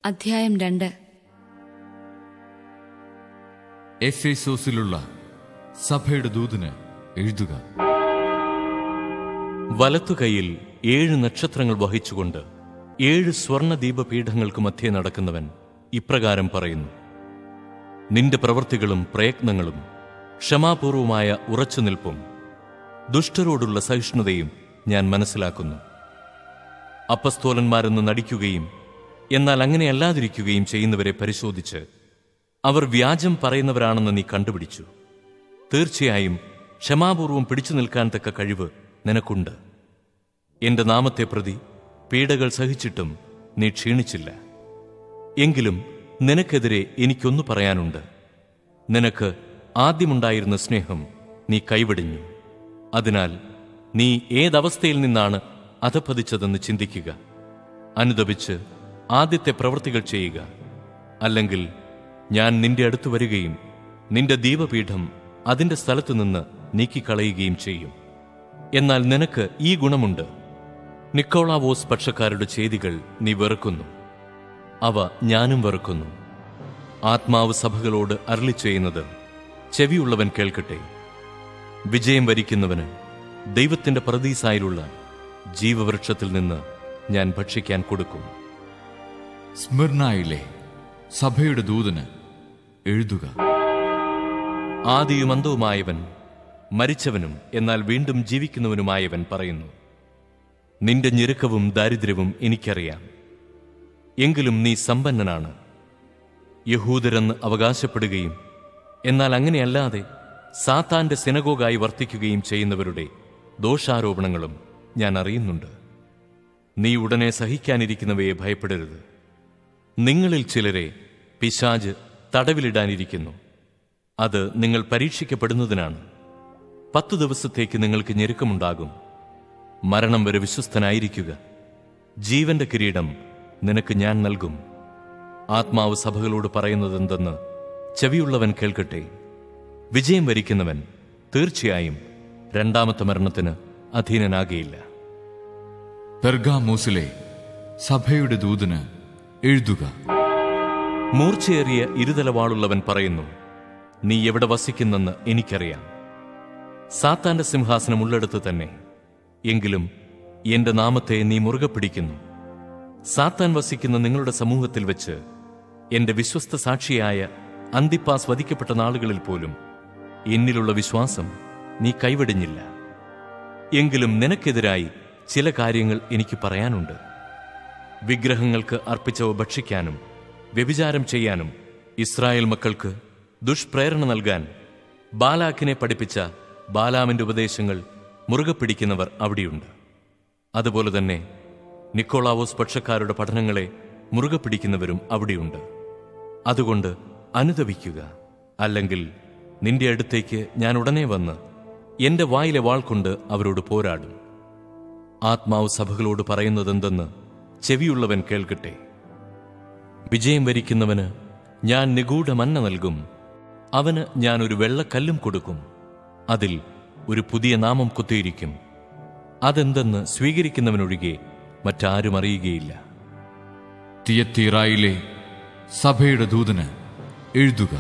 അധ്യായം രണ്ട് എഫേസോസിലുള്ള സഭയുടെ ദൂതന് എഴുതുക വലത്തുകൈയിൽ ഏഴ് നക്ഷത്രങ്ങൾ വഹിച്ചുകൊണ്ട് ഏഴ് സ്വർണ്ണ ദീപപീഠങ്ങൾക്ക് മധ്യേ നടക്കുന്നവൻ ഇപ്രകാരം പറയുന്നു നിന്റെ പ്രവൃത്തികളും പ്രയത്നങ്ങളും ക്ഷമാപൂർവമായ ഉറച്ചുനിൽപ്പും ദുഷ്ടരോടുള്ള സഹിഷ്ണുതയും ഞാൻ മനസ്സിലാക്കുന്നു അപ്പസ്തോലന്മാരെന്ന് നടിക്കുകയും എന്നാൽ അങ്ങനെയല്ലാതിരിക്കുകയും ചെയ്യുന്നവരെ പരിശോധിച്ച് അവർ വ്യാജം പറയുന്നവരാണെന്ന് നീ കണ്ടുപിടിച്ചു തീർച്ചയായും ക്ഷമാപൂർവം പിടിച്ചു നിൽക്കാൻ തക്ക കഴിവ് നിനക്കുണ്ട് എന്റെ നാമത്തെ പ്രതി പീഡകൾ സഹിച്ചിട്ടും നീ ക്ഷീണിച്ചില്ല എങ്കിലും നിനക്കെതിരെ എനിക്കൊന്നു പറയാനുണ്ട് നിനക്ക് ആദ്യമുണ്ടായിരുന്ന സ്നേഹം നീ കൈവെടിഞ്ഞു അതിനാൽ നീ ഏതവസ്ഥയിൽ നിന്നാണ് അധപ്പതിച്ചതെന്ന് ചിന്തിക്കുക അനുദപിച്ച് ആദ്യത്തെ പ്രവൃത്തികൾ ചെയ്യുക അല്ലെങ്കിൽ ഞാൻ നിന്റെ അടുത്ത് വരികയും നിന്റെ ദീപപീഠം അതിന്റെ സ്ഥലത്തു നിന്ന് നീക്കിക്കളയുകയും ചെയ്യും എന്നാൽ നിനക്ക് ഈ ഗുണമുണ്ട് നിക്കോളാവോസ് പക്ഷക്കാരുടെ ചെയ്തികൾ നീ വെറുക്കുന്നു അവ ഞാനും വെറുക്കുന്നു ആത്മാവ് സഭകളോട് അരളി ചെയ്യുന്നത് ചെവിയുള്ളവൻ കേൾക്കട്ടെ വിജയം വരിക്കുന്നവന് ദൈവത്തിന്റെ പ്രതീസായിലുള്ള ജീവവൃക്ഷത്തിൽ നിന്ന് ഞാൻ ഭക്ഷിക്കാൻ കൊടുക്കും സ്മിർനായിലെ സഭയുടെ ദൂതന് എഴുതുക ആദിയും അന്തവുമായവൻ മരിച്ചവനും എന്നാൽ വീണ്ടും ജീവിക്കുന്നവനുമായവൻ പറയുന്നു നിന്റെ ഞെരുക്കവും ദാരിദ്ര്യവും എനിക്കറിയാം എങ്കിലും നീ സമ്പന്നനാണ് യഹൂദരെന്ന് അവകാശപ്പെടുകയും എന്നാൽ അങ്ങനെയല്ലാതെ സാത്താന്റെ സിനഗോഗായി വർത്തിക്കുകയും ചെയ്യുന്നവരുടെ ദോഷാരോപണങ്ങളും ഞാൻ അറിയുന്നുണ്ട് നീ ഉടനെ സഹിക്കാനിരിക്കുന്നവയെ ഭയപ്പെടരുത് നിങ്ങളിൽ ചിലരെ പിശാജ് തടവിലിടാനിരിക്കുന്നു അത് നിങ്ങൾ പരീക്ഷിക്കപ്പെടുന്നതിനാണ് പത്തു ദിവസത്തേക്ക് നിങ്ങൾക്ക് ഞെരുക്കമുണ്ടാകും മരണം വരെ വിശ്വസ്തനായിരിക്കുക ജീവന്റെ കിരീടം നിനക്ക് ഞാൻ നൽകും ആത്മാവ് സഭകളോട് പറയുന്നതെന്തെന്ന് ചെവിയുള്ളവൻ കേൾക്കട്ടെ വിജയം വരിക്കുന്നവൻ തീർച്ചയായും രണ്ടാമത്തെ മരണത്തിന് അധീനനാകയില്ല പെർഗാമോസിലെ സഭയുടെ ദൂതന് എഴുതുക മൂർച്ചയേറിയ ഇരുതലവാളുള്ളവൻ പറയുന്നു നീ എവിടെ വസിക്കുന്നെന്ന് എനിക്കറിയാം സാത്താന്റെ സിംഹാസനം ഉള്ളിടത്ത് തന്നെ എങ്കിലും എന്റെ നാമത്തെ നീ മുറുകെ പിടിക്കുന്നു സാത്താൻ വസിക്കുന്ന നിങ്ങളുടെ സമൂഹത്തിൽ വെച്ച് എന്റെ വിശ്വസ്ത സാക്ഷിയായ അന്തിപ്പാസ് വധിക്കപ്പെട്ട നാളുകളിൽ പോലും എന്നിലുള്ള വിശ്വാസം നീ കൈവെടിഞ്ഞില്ല എങ്കിലും നിനക്കെതിരായി ചില കാര്യങ്ങൾ എനിക്ക് പറയാനുണ്ട് വിഗ്രഹങ്ങൾക്ക് അർപ്പിച്ചവ ഭക്ഷിക്കാനും വ്യഭിചാരം ചെയ്യാനും ഇസ്രായേൽ മക്കൾക്ക് ദുഷ്പ്രേരണ നൽകാൻ ബാലാക്കിനെ പഠിപ്പിച്ച ബാലാമിന്റെ ഉപദേശങ്ങൾ മുറുകെ പിടിക്കുന്നവർ അവിടെയുണ്ട് അതുപോലെ തന്നെ നിക്കോളാവോസ് പക്ഷക്കാരുടെ പഠനങ്ങളെ മുറുകെ പിടിക്കുന്നവരും അവിടെയുണ്ട് അതുകൊണ്ട് അനുദപിക്കുക അല്ലെങ്കിൽ നിന്റെ അടുത്തേക്ക് ഞാൻ ഉടനെ വന്ന് എന്റെ വായിലെ വാൾ കൊണ്ട് അവരോട് പോരാടും ആത്മാവ് സഭകളോട് പറയുന്നതെന്തെന്ന് ചെവിയുള്ളവൻ കേൾക്കട്ടെ വിജയം വരിക്കുന്നവന് ഞാൻ നിഗൂഢ മന്ന നൽകും അവന് ഞാൻ ഒരു വെള്ളക്കല്ലും കൊടുക്കും അതിൽ ഒരു പുതിയ നാമം കുത്തിയിരിക്കും അതെന്തെന്ന് സ്വീകരിക്കുന്നവനൊഴികെ മറ്റാരും അറിയുകയില്ല തിയത്തീറായിലെ സഭയുടെ ദൂതന് എഴുതുക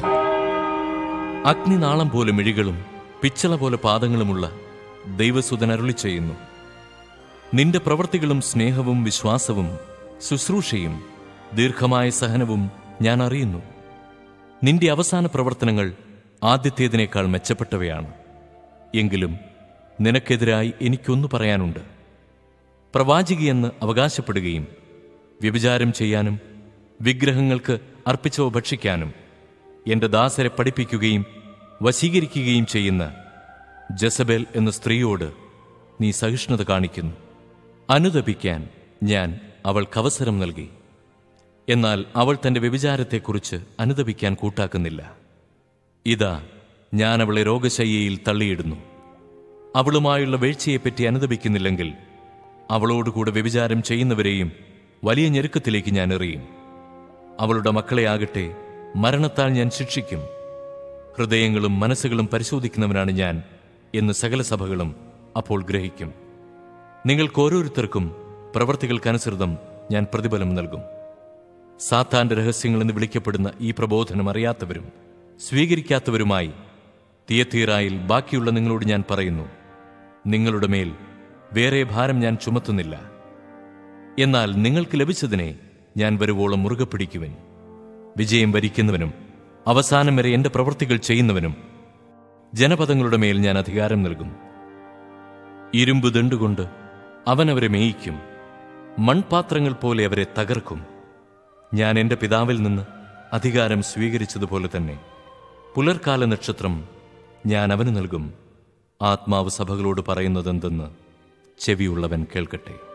അഗ്നിനാളം പോലെ മിഴികളും പിച്ചള പോലെ പാദങ്ങളുമുള്ള ദൈവസുതൻ അരുളി ചെയ്യുന്നു നിന്റെ പ്രവൃത്തികളും സ്നേഹവും വിശ്വാസവും ശുശ്രൂഷയും ദീർഘമായ സഹനവും ഞാൻ അറിയുന്നു നിന്റെ അവസാന പ്രവർത്തനങ്ങൾ ആദ്യത്തേതിനേക്കാൾ മെച്ചപ്പെട്ടവയാണ് എങ്കിലും നിനക്കെതിരായി എനിക്കൊന്നു പറയാനുണ്ട് പ്രവാചികയെന്ന് അവകാശപ്പെടുകയും വ്യഭിചാരം ചെയ്യാനും വിഗ്രഹങ്ങൾക്ക് അർപ്പിച്ചവ ഭക്ഷിക്കാനും എന്റെ ദാസരെ പഠിപ്പിക്കുകയും വശീകരിക്കുകയും ചെയ്യുന്ന ജസബേൽ എന്ന സ്ത്രീയോട് നീ സഹിഷ്ണുത കാണിക്കുന്നു അനുദപിക്കാൻ ഞാൻ അവൾക്കവസരം നൽകി എന്നാൽ അവൾ തന്റെ വ്യഭിചാരത്തെക്കുറിച്ച് അനുദപിക്കാൻ കൂട്ടാക്കുന്നില്ല ഇതാ ഞാൻ അവളെ രോഗശയ്യയിൽ തള്ളിയിടുന്നു അവളുമായുള്ള വീഴ്ചയെപ്പറ്റി അനുദപിക്കുന്നില്ലെങ്കിൽ അവളോടുകൂടെ വ്യഭിചാരം ചെയ്യുന്നവരെയും വലിയ ഞെരുക്കത്തിലേക്ക് ഞാൻ എറിയും അവളുടെ മക്കളെ ആകട്ടെ മരണത്താൽ ഞാൻ ശിക്ഷിക്കും ഹൃദയങ്ങളും മനസ്സുകളും പരിശോധിക്കുന്നവനാണ് ഞാൻ എന്ന് സകല സഭകളും അപ്പോൾ ഗ്രഹിക്കും നിങ്ങൾക്ക് ഓരോരുത്തർക്കും പ്രവർത്തികൾക്കനുസൃതം ഞാൻ പ്രതിഫലം നൽകും സാത്താന്റെ രഹസ്യങ്ങൾ എന്ന് വിളിക്കപ്പെടുന്ന ഈ പ്രബോധനം അറിയാത്തവരും സ്വീകരിക്കാത്തവരുമായി തിയത്തീറായിൽ ബാക്കിയുള്ള നിങ്ങളോട് ഞാൻ പറയുന്നു നിങ്ങളുടെ മേൽ വേറെ ഭാരം ഞാൻ ചുമത്തുന്നില്ല എന്നാൽ നിങ്ങൾക്ക് ലഭിച്ചതിനെ ഞാൻ വരുവോളം മുറുകെ പിടിക്കുവൻ വിജയം വരിക്കുന്നവനും അവസാനം വരെ എന്റെ പ്രവൃത്തികൾ ചെയ്യുന്നവനും ജനപദങ്ങളുടെ മേൽ ഞാൻ അധികാരം നൽകും ഇരുമ്പ് ദണ്ടുകൊണ്ട് അവൻ അവരെ മേയിക്കും മൺപാത്രങ്ങൾ പോലെ അവരെ തകർക്കും ഞാൻ എന്റെ പിതാവിൽ നിന്ന് അധികാരം സ്വീകരിച്ചതുപോലെ തന്നെ പുലർക്കാല നക്ഷത്രം ഞാൻ അവന് നൽകും ആത്മാവ് സഭകളോട് പറയുന്നതെന്തെന്ന് ചെവിയുള്ളവൻ കേൾക്കട്ടെ